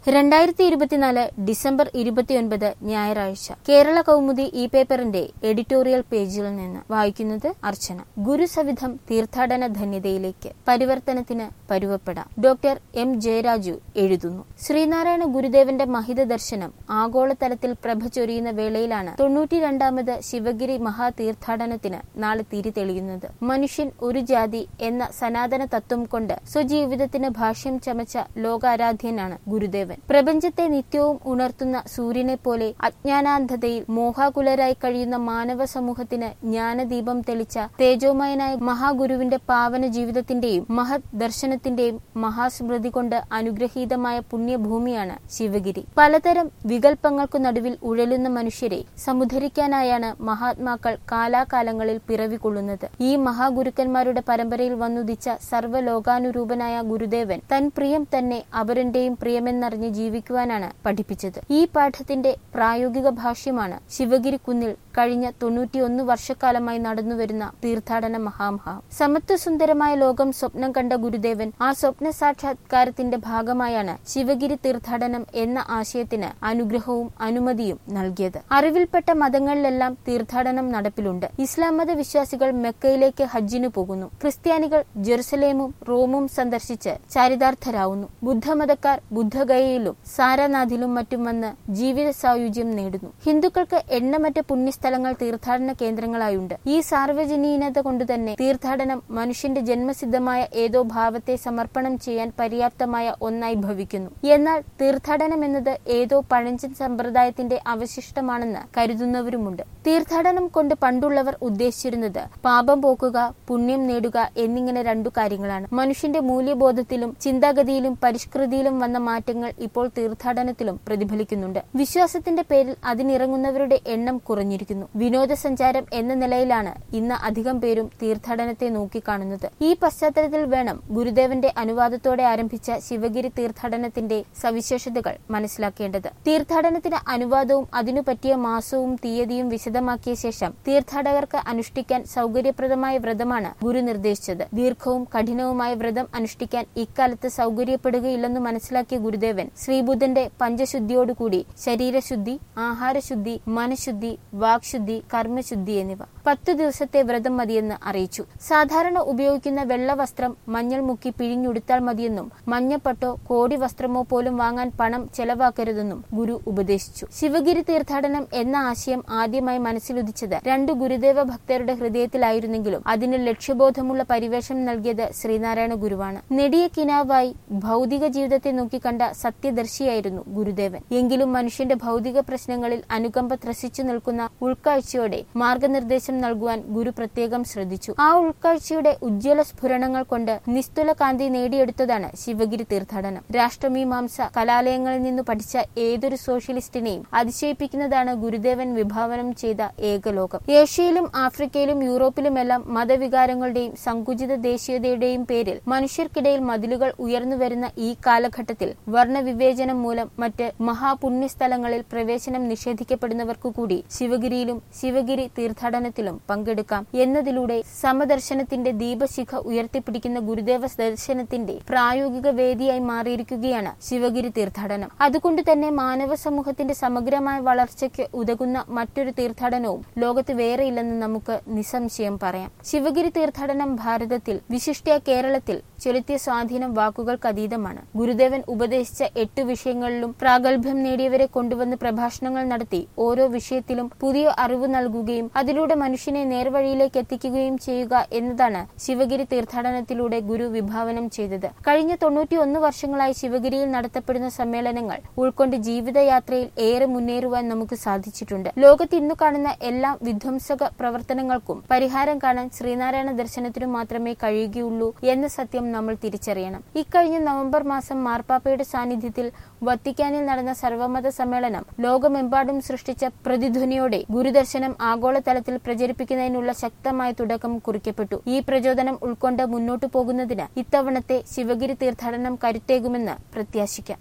രണ്ടായിരത്തി ഇരുപത്തിനാല് ഡിസംബർ ഇരുപത്തിയൊൻപത് ഞായറാഴ്ച കേരള കൗമുദി ഈ പേപ്പറിന്റെ എഡിറ്റോറിയൽ പേജിൽ നിന്ന് വായിക്കുന്നത് അർച്ചന ഗുരുസവിധം തീർത്ഥാടന ധന്യതയിലേക്ക് പരിവർത്തനത്തിന് പരുവപ്പെടാം ഡോക്ടർ എം ജയരാജു എഴുതുന്നു ശ്രീനാരായണ ഗുരുദേവന്റെ മഹിത ദർശനം ആഗോളതലത്തിൽ പ്രഭ ചൊരിയുന്ന വേളയിലാണ് തൊണ്ണൂറ്റിരണ്ടാമത് ശിവഗിരി മഹാതീർത്ഥാടനത്തിന് നാളെ തിരി തെളിയുന്നത് മനുഷ്യൻ ഒരു ജാതി എന്ന സനാതന തത്വം കൊണ്ട് സ്വജീവിതത്തിന് ഭാഷ്യം ചമച്ച ലോകാരാധ്യനാണ് ഗുരുദേവൻ പ്രപഞ്ചത്തെ നിത്യവും ഉണർത്തുന്ന സൂര്യനെ പോലെ അജ്ഞാനാന്ധതയിൽ മോഹാകുലരായി കഴിയുന്ന മാനവ സമൂഹത്തിന് ജ്ഞാനദീപം തെളിച്ച തേജോമയനായ മഹാഗുരുവിന്റെ പാവന ജീവിതത്തിന്റെയും മഹത് ദർശനത്തിന്റെയും മഹാസ്മൃതി കൊണ്ട് അനുഗ്രഹീതമായ പുണ്യഭൂമിയാണ് ശിവഗിരി പലതരം വികല്പങ്ങൾക്കു നടുവിൽ ഉഴലുന്ന മനുഷ്യരെ സമുദ്ധരിക്കാനായാണ് മഹാത്മാക്കൾ കാലാകാലങ്ങളിൽ പിറവികൊള്ളുന്നത് ഈ മഹാഗുരുക്കന്മാരുടെ പരമ്പരയിൽ വന്നുദിച്ച സർവ്വലോകാനുരൂപനായ ഗുരുദേവൻ തൻ പ്രിയം തന്നെ അവരന്റെയും പ്രിയമെന്നറിഞ്ഞ് ജീവിക്കുവാനാണ് പഠിപ്പിച്ചത് ഈ പാഠത്തിന്റെ പ്രായോഗിക ഭാഷ്യമാണ് ശിവഗിരി കുന്നിൽ കഴിഞ്ഞ തൊണ്ണൂറ്റിയൊന്ന് വർഷക്കാലമായി നടന്നുവരുന്ന തീർത്ഥാടന മഹാമഹ സമത്വസുന്ദരമായ ലോകം സ്വപ്നം കണ്ട ഗുരുദേവൻ ആ സ്വപ്ന സാക്ഷാത്കാരത്തിന്റെ ഭാഗമായാണ് ശിവഗിരി തീർത്ഥാടനം എന്ന ആശയത്തിന് അനുഗ്രഹവും അനുമതിയും നൽകിയത് അറിവിൽപ്പെട്ട മതങ്ങളിലെല്ലാം തീർത്ഥാടനം നടപ്പിലുണ്ട് ഇസ്ലാം മത വിശ്വാസികൾ മെക്കയിലേക്ക് ഹജ്ജിനു പോകുന്നു ക്രിസ്ത്യാനികൾ ജെറുസലേമും റോമും സന്ദർശിച്ച് ചാരിതാർത്ഥരാവുന്നു ബുദ്ധമതക്കാർ ബുദ്ധഗയയിലും സാരനാഥിലും മറ്റും വന്ന് ജീവിത സായുജ്യം നേടുന്നു ഹിന്ദുക്കൾക്ക് എണ്ണമറ്റ പുണ്യസ്ഥലങ്ങൾ തീർത്ഥാടന കേന്ദ്രങ്ങളായുണ്ട് ഈ സാർവജനീനത കൊണ്ടുതന്നെ തീർത്ഥാടനം മനുഷ്യന്റെ ജന്മസിദ്ധമായ ഏതോ ഭാവത്തെ സമർപ്പണം ചെയ്യാൻ പര്യാപ്തമായ ഒന്നായി ഭവിക്കുന്നു എന്നാൽ തീർത്ഥാടനം എന്നത് ഏതോ പഴഞ്ചൻ സമ്പ്രദായത്തിന്റെ അവശിഷ്ടമാണെന്ന് കരുതുന്നവരുമുണ്ട് തീർത്ഥാടനം കൊണ്ട് പണ്ടുള്ളവർ ഉദ്ദേശിച്ചിരുന്നത് പാപം പോക്കുക പുണ്യം നേടുക എന്നിങ്ങനെ രണ്ടു കാര്യങ്ങളാണ് മനുഷ്യന്റെ മൂല്യബോധത്തിലും ചിന്താഗതിയിലും പരിഷ്കൃതിയിലും വന്ന മാറ്റങ്ങൾ ഇപ്പോൾ തീർത്ഥാടനത്തിലും പ്രതിഫലിക്കുന്നുണ്ട് വിശ്വാസത്തിന്റെ പേരിൽ അതിനിറങ്ങുന്നവരുടെ എണ്ണം കുറഞ്ഞിരിക്കുന്നു വിനോദസഞ്ചാരം എന്ന നിലയിലാണ് ഇന്ന് അധികം പേരും തീർത്ഥാടനത്തെ നോക്കിക്കാണുന്നത് ഈ പശ്ചാത്തലത്തിൽ വേണം ഗുരുദേവന്റെ അനുവാദത്തോടെ ആരംഭിച്ച ശിവഗിരി തീർത്ഥാടനത്തിന്റെ സവിശേഷതകൾ മനസ്സിലാക്കേണ്ടത് തീർത്ഥാടനത്തിന് അനുവാദവും അതിനു പറ്റിയ മാസവും തീയതിയും വിശദമാക്കിയ ശേഷം തീർത്ഥാടകർക്ക് അനുഷ്ഠിക്കാൻ സൗകര്യപ്രദമായ വ്രതമാണ് ഗുരു നിർദ്ദേശിച്ചത് ദീർഘവും കഠിനവുമായ വ്രതം അനുഷ്ഠിക്കാൻ ഇക്കാലത്ത് സൗകര്യപ്പെടുകയില്ലെന്ന് മനസ്സിലാക്കിയ ഗുരുദേവൻ ശ്രീബുദ്ധന്റെ പഞ്ചശുദ്ധിയോടുകൂടി ശരീരശുദ്ധി ആഹാരശുദ്ധി മനഃശുദ്ധി വാക്ശുദ്ധി കർമ്മശുദ്ധി എന്നിവ പത്തു ദിവസത്തെ വ്രതം മതിയെന്ന് അറിയിച്ചു സാധാരണ ഉപയോഗിക്കുന്ന വെള്ള വസ്ത്രം മഞ്ഞൾ മുക്കി പിഴിഞ്ഞുടുത്താൽ മതിയെന്നും മഞ്ഞപ്പട്ടോ കോടി വസ്ത്രമോ പോലും വാങ്ങാൻ പണം ചെലവാക്കരുതെന്നും ഗുരു ഉപദേശിച്ചു ശിവഗിരി തീർത്ഥാടനം എന്ന ആശയം ആദ്യമായി മനസ്സിലുദിച്ചത് രണ്ട് ഗുരുദേവ ഭക്തരുടെ ഹൃദയത്തിലായിരുന്നെങ്കിലും അതിന് ലക്ഷ്യബോധമുള്ള പരിവേഷം നൽകിയത് ശ്രീനാരായണ ഗുരുവാണ് നെടിയ കിനാവായി ഭൗതിക ജീവിതത്തെ നോക്കിക്കണ്ട സത്യദർശിയായിരുന്നു ഗുരുദേവൻ എങ്കിലും മനുഷ്യന്റെ ഭൗതിക പ്രശ്നങ്ങളിൽ അനുകമ്പ ത്രസിച്ചു നിൽക്കുന്ന ഉൾക്കാഴ്ചയോടെ മാർഗനിർദ്ദേശം നൽകുവാൻ ഗുരു പ്രത്യേകം ശ്രദ്ധിച്ചു ആ ഉൾക്കാഴ്ചയുടെ ഉജ്ജ്വല സ്ഫുരണങ്ങൾ കൊണ്ട് നിസ്തുല കാന്തി നേടിയെടുത്തതാണ് ശിവഗിരി തീർത്ഥാടനം രാഷ്ട്രമീമാംസ കലാലയങ്ങളിൽ നിന്ന് പഠിച്ച ഏതൊരു സോഷ്യലിസ്റ്റിനെയും അതിശയിപ്പിക്കുന്നതാണ് ഗുരുദേവൻ വിഭാവനം ചെയ്ത ഏകലോകം ഏഷ്യയിലും ആഫ്രിക്കയിലും യൂറോപ്പിലുമെല്ലാം മതവികാരങ്ങളുടെയും സങ്കുചിത ദേശീയതയുടെയും പേരിൽ മനുഷ്യർക്കിടയിൽ മതിലുകൾ ഉയർന്നു വരുന്ന ഈ കാലഘട്ടത്തിൽ വർണ്ണവിവേചനം മൂലം മറ്റ് മഹാപുണ്യസ്ഥലങ്ങളിൽ പ്രവേശനം നിഷേധിക്കപ്പെടുന്നവർക്കു കൂടി ശിവഗിരിയിലും ശിവഗിരി തീർത്ഥാടനത്തിലും പങ്കെടുക്കാം എന്നതിലൂടെ സമദർശനത്തിന്റെ ദീപശിഖ ഉയർത്തിപ്പിടിക്കുന്ന ഗുരുദേവ ദർശനത്തിന്റെ പ്രായോഗിക വേദിയായി മാറിയിരിക്കുകയാണ് ശിവഗിരി തീർത്ഥാടനം അതുകൊണ്ട് തന്നെ മാനവ സമൂഹത്തിന്റെ സമഗ്രമായ വളർച്ചയ്ക്ക് ഉതകുന്ന മറ്റൊരു തീർത്ഥാടനവും ലോകത്ത് വേറെയില്ലെന്ന് നമുക്ക് നിസ്സംശയം പറയാം ശിവഗിരി തീർത്ഥാടനം ഭാരതത്തിൽ വിശിഷ്യ കേരളത്തിൽ ചെലുത്തിയ സ്വാധീനം വാക്കുകൾക്കതീതമാണ് ഗുരുദേവൻ ഉപദേശിച്ച എട്ട് വിഷയങ്ങളിലും പ്രാഗൽഭ്യം നേടിയവരെ കൊണ്ടുവന്ന് പ്രഭാഷണങ്ങൾ നടത്തി ഓരോ വിഷയത്തിലും പുതിയ അറിവ് നൽകുകയും അതിലൂടെ മനുഷ്യനെ നേർവഴിയിലേക്ക് എത്തിക്കുകയും ചെയ്യുക എന്നതാണ് ശിവഗിരി തീർത്ഥാടനത്തിലൂടെ ഗുരു വിഭാവനം ചെയ്തത് കഴിഞ്ഞ തൊണ്ണൂറ്റിയൊന്ന് വർഷങ്ങളായി ശിവഗിരിയിൽ നടത്തപ്പെടുന്ന സമ്മേളനങ്ങൾ ഉൾക്കൊണ്ട് ജീവിതയാത്രയിൽ ഏറെ മുന്നേറുവാൻ നമുക്ക് സാധിച്ചിട്ടുണ്ട് ലോകത്ത് ഇന്നു കാണുന്ന എല്ലാ വിധ്വംസക പ്രവർത്തനങ്ങൾക്കും പരിഹാരം കാണാൻ ശ്രീനാരായണ ദർശനത്തിനു മാത്രമേ കഴിയുകയുള്ളൂ എന്ന സത്യം നമ്മൾ തിരിച്ചറിയണം ഇക്കഴിഞ്ഞ നവംബർ മാസം മാർപ്പാപ്പയുടെ സാന്നിധ്യത്തിൽ വത്തിക്കാനിൽ നടന്ന സർവമത സമ്മേളനം ലോകമെമ്പാടും സൃഷ്ടിച്ച പ്രതിധ്വനിയോടെ ഗുരുദർശനം ആഗോളതലത്തിൽ പ്രചരിപ്പിക്കുന്നതിനുള്ള ശക്തമായ തുടക്കം കുറിക്കപ്പെട്ടു ഈ പ്രചോദനം ഉൾക്കൊണ്ട് മുന്നോട്ടു പോകുന്നതിന് ഇത്തവണത്തെ ശിവഗിരി തീർത്ഥാടനം കരുത്തേകുമെന്ന് പ്രത്യാശിക്കാം